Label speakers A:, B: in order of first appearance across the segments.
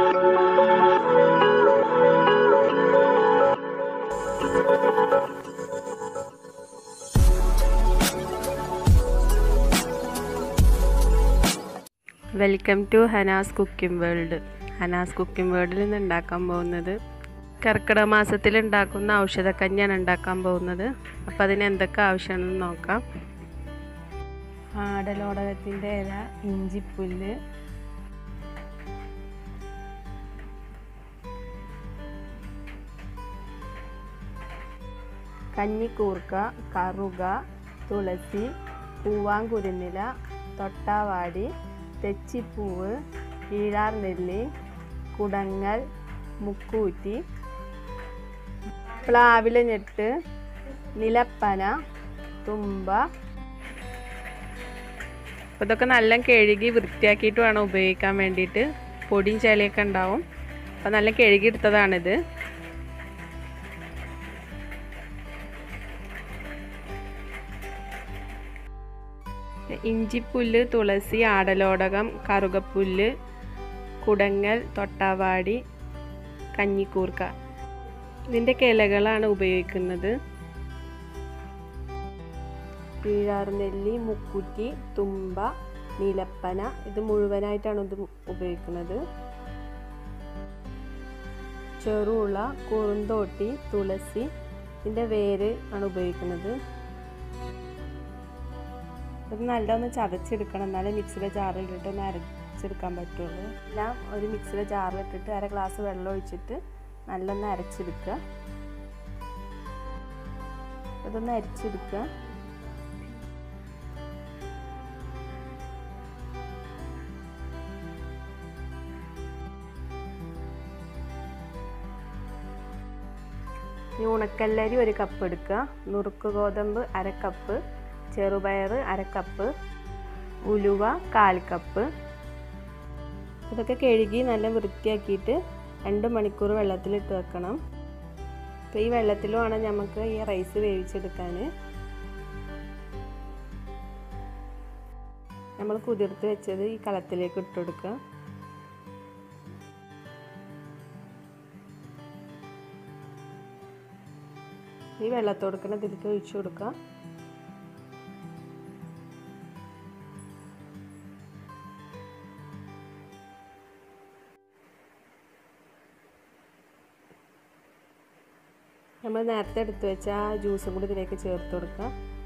A: welcome to Hana's cooking world Hana's cooking വേൾഡിൽ നിന്ന് ഉണ്ടാക്കാൻ പോകുന്നത് കർക്കിടക മാസത്തിൽ ഉണ്ടാക്കുന്ന ഔഷധക്കഞ്ഞാണ് ഉണ്ടാക്കാൻ പോകുന്നത് അപ്പോൾ അതിന് എന്തൊക്കെ ആവശ്യമാണെന്ന് നോക്കാം ആടലോടകത്തിൻ്റെ ഇല ഇഞ്ചിപ്പുല്ല് കഞ്ഞിക്കൂർക്ക കറുക തുളസി പൂവാങ്കുരുന്നില തൊട്ടാവാടി തെച്ചിപ്പൂവ് കീഴാർ നെല്ലി കുടങ്ങൽ മുക്കൂറ്റി പ്ലാവില ഞെട്ട് നിലപ്പന തുമ്പ അപ്പോൾ ഇതൊക്കെ നല്ല കഴുകി വൃത്തിയാക്കിയിട്ട് വേണം ഉപയോഗിക്കാൻ വേണ്ടിയിട്ട് പൊടിയും ചളിയൊക്കെ ഉണ്ടാവും അപ്പോൾ നല്ല കഴുകി എടുത്തതാണിത് ഇഞ്ചിപ്പുല്ല് തുളസി ആടലോടകം കറുകപ്പുല്ല് കുടങ്ങൽ തൊട്ടാവാടി കഞ്ഞിക്കൂർക്ക ഇതിൻ്റെ ഇലകളാണ് ഉപയോഗിക്കുന്നത് കീഴാർനെല്ലി മുക്കുറ്റി തുമ്പ നീലപ്പന ഇത് മുഴുവനായിട്ടാണ് ഇത് ഉപയോഗിക്കുന്നത് ചെറുള കുറുന്തോട്ടി തുളസി ഇതിൻ്റെ വേര് ആണ് ഉപയോഗിക്കുന്നത് ഇത് നല്ലൊന്ന് ചതച്ചെടുക്കണം എന്നാലേ മിക്സിയുടെ ജാറിലിട്ട് ഒന്ന് അരച്ചെടുക്കാൻ പറ്റുള്ളൂ എല്ലാം ഒരു മിക്സിയുടെ ജാറിലിട്ടിട്ട് അര ഗ്ലാസ് വെള്ളം ഒഴിച്ചിട്ട് നല്ലൊന്ന് അരച്ചെടുക്കുക ഇതൊന്ന് അരിച്ചെടുക്കുക ഈ ഉണക്കല്ലരി ഒരു കപ്പ് എടുക്കുക നുറുക്ക് ഗോതമ്പ് അര കപ്പ് ചെറുപയർ അര കപ്പ് ഉലുവ കാൽ കപ്പ് ഇതൊക്കെ കഴുകി നല്ല വൃത്തിയാക്കിയിട്ട് രണ്ട് മണിക്കൂർ വെള്ളത്തിലിട്ട് വെക്കണം അപ്പോൾ ഈ വെള്ളത്തിൽ വേണം നമുക്ക് ഈ റൈസ് വേവിച്ചെടുക്കാൻ നമ്മൾ കുതിർത്ത് വെച്ചത് ഈ കലത്തിലേക്ക് ഇട്ട് കൊടുക്കുക ഈ വെള്ളത്തോടുക്കണ ഇതിലേക്ക് ഒഴിച്ചു കൊടുക്കുക നമ്മൾ നേരത്തെ എടുത്തു വെച്ച ആ ജ്യൂസും കൂടി ഇതിലേക്ക് ചേർത്ത് കൊടുക്കുക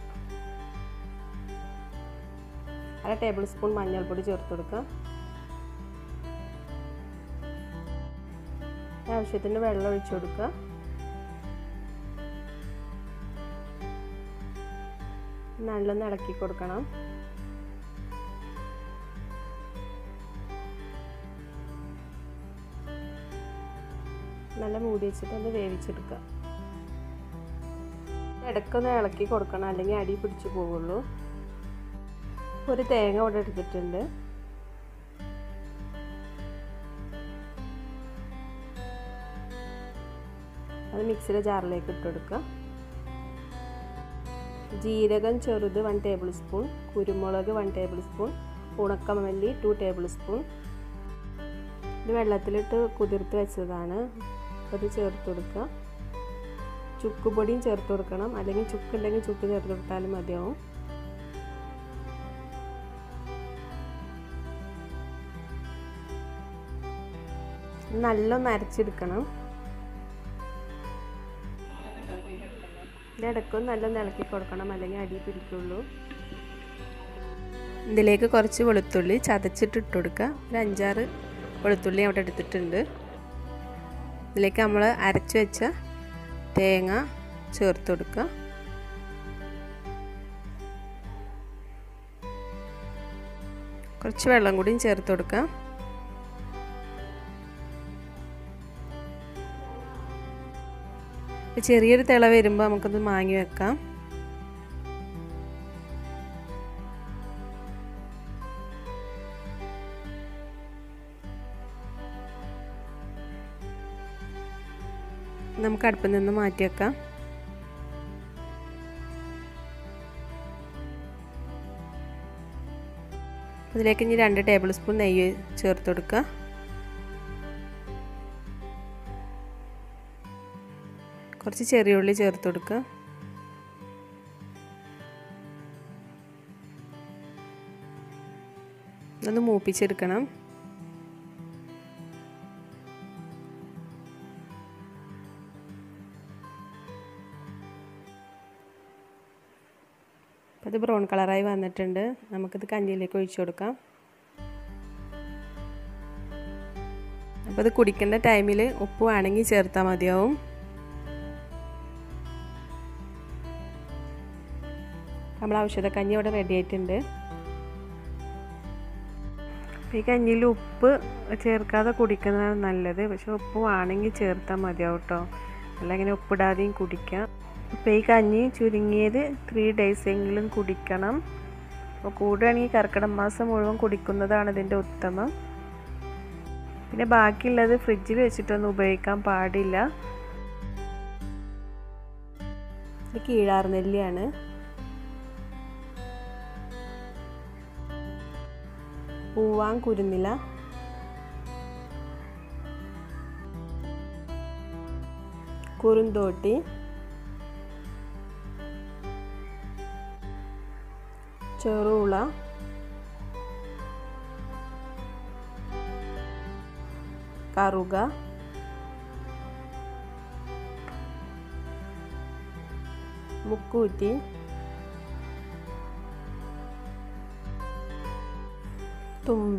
A: അര ടേബിൾ സ്പൂൺ മഞ്ഞൾപ്പൊടി ചേർത്ത് കൊടുക്കുക ആവശ്യത്തിന് വെള്ളം ഒഴിച്ചു കൊടുക്കുക നല്ലൊന്ന് ഇളക്കി കൊടുക്കണം നല്ല മൂടി വെച്ചിട്ട് ഒന്ന് വേവിച്ചെടുക്കുക ഇടയ്ക്കൊന്ന് ഇളക്കി കൊടുക്കണം അല്ലെങ്കിൽ അടി പിടിച്ചു പോവുള്ളൂ ഒരു തേങ്ങ ഇവിടെ എടുത്തിട്ടുണ്ട് അത് മിക്സിയുടെ ജാറിലേക്ക് ഇട്ട് കൊടുക്കുക ജീരകം ചെറുത് വൺ ടേബിൾ സ്പൂൺ കുരുമുളക് വൺ ടേബിൾ സ്പൂൺ ഉണക്കമല്ലി ടു ടേബിൾ സ്പൂൺ ഇത് വെള്ളത്തിലിട്ട് കുതിർത്ത് വെച്ചതാണ് അത് ചേർത്ത് കൊടുക്കുക ചുക്ക് പൊടിയും ചേർത്ത് കൊടുക്കണം അല്ലെങ്കിൽ ചുക്ക് ഉണ്ടെങ്കിൽ ചുക്ക് ചേർത്ത് കൊടുത്താലും മതിയാവും നല്ലൊന്ന് അരച്ചെടുക്കണം ഇതിടക്കൊന്ന് നല്ലൊന്ന് ഇളക്കി കൊടുക്കണം അല്ലെങ്കിൽ അടി പിടിക്കുള്ളൂ ഇതിലേക്ക് കുറച്ച് വെളുത്തുള്ളി ചതച്ചിട്ട് ഇട്ട് കൊടുക്കുക ഒരു അഞ്ചാറ് വെളുത്തുള്ളി അവിടെ എടുത്തിട്ടുണ്ട് ഇതിലേക്ക് നമ്മൾ അരച്ച് വെച്ച തേങ്ങ ചേർത്ത് കൊടുക്കുക കുറച്ച് വെള്ളം കൂടിയും ചേർത്ത് കൊടുക്കുക ചെറിയൊരു തിള വരുമ്പോൾ നമുക്കത് മാങ്ങി വെക്കാം നമുക്ക് അടുപ്പിൽ നിന്ന് മാറ്റി വെക്കാം ഇതിലേക്ക് ഇനി രണ്ട് ടേബിൾ സ്പൂൺ നെയ്യ് ചേർത്ത് കൊടുക്കുക കുറച്ച് ചെറിയ ഉള്ളി ചേർത്ത് കൊടുക്കുക ഇതൊന്ന് മൂപ്പിച്ചെടുക്കണം അപ്പോൾ ഇത് ബ്രൗൺ കളറായി വന്നിട്ടുണ്ട് നമുക്കിത് കഞ്ഞിയിലേക്ക് ഒഴിച്ചു കൊടുക്കാം അപ്പോൾ ഇത് കുടിക്കേണ്ട ടൈമിൽ ഉപ്പ് വേണമെങ്കിൽ ചേർത്താൽ മതിയാവും നമ്മൾ ഔഷധ കഞ്ഞി ഇവിടെ റെഡി ആയിട്ടുണ്ട് ഈ കഞ്ഞിയിൽ ഉപ്പ് ചേർക്കാതെ കുടിക്കുന്നതാണ് നല്ലത് പക്ഷെ ഉപ്പ് വേണമെങ്കിൽ ചേർത്താൽ മതിയാവും കേട്ടോ അല്ല ഇങ്ങനെ ഉപ്പിടാതെയും കുടിക്കാം അപ്പോൾ ഈ കഞ്ഞി ചുരുങ്ങിയത് ത്രീ ഡേയ്സ് എങ്കിലും കുടിക്കണം അപ്പോൾ കൂടുകയാണെങ്കിൽ കർക്കിടക മാസം മുഴുവൻ കുടിക്കുന്നതാണ് ഇതിൻ്റെ ഉത്തമം പിന്നെ ബാക്കിയുള്ളത് ഫ്രിഡ്ജിൽ വെച്ചിട്ടൊന്നും ഉപയോഗിക്കാൻ പാടില്ല ഇത് കീഴാർനെല്ലിയാണ് പൂവാൻ കുരുന്നില കുറുന്തോട്ടി ചെറുള കറുക മുക്കൂറ്റി തുമ്പ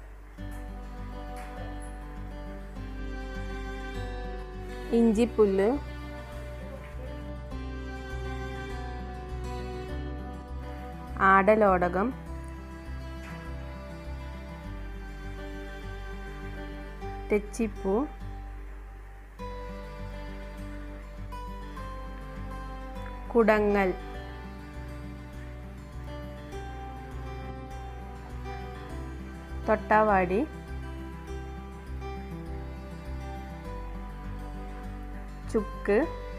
A: ഇഞ്ചിപ്പുല്ല് ആടലോടകം തെച്ചിപ്പൂ കുടങ്ങൽ തൊട്ടാവാടി ചുക്ക്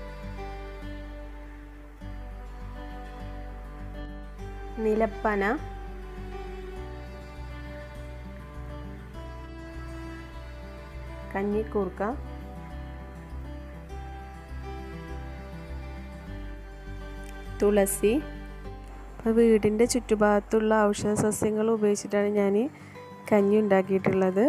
A: നിലപ്പന കഞ്ഞിക്കൂർക്ക തുളസി അപ്പോൾ വീടിൻ്റെ ചുറ്റുഭാഗത്തുള്ള ഔഷധ സസ്യങ്ങൾ ഉപയോഗിച്ചിട്ടാണ് ഞാൻ കഞ്ഞി ഉണ്ടാക്കിയിട്ടുള്ളത്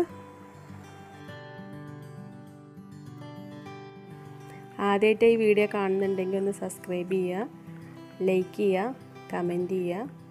A: ആദ്യമായിട്ട് ഈ വീഡിയോ കാണുന്നുണ്ടെങ്കിൽ ഒന്ന് സബ്സ്ക്രൈബ് ചെയ്യുക ലൈക്ക് ചെയ്യുക കമൻറ്റ് ചെയ്യുക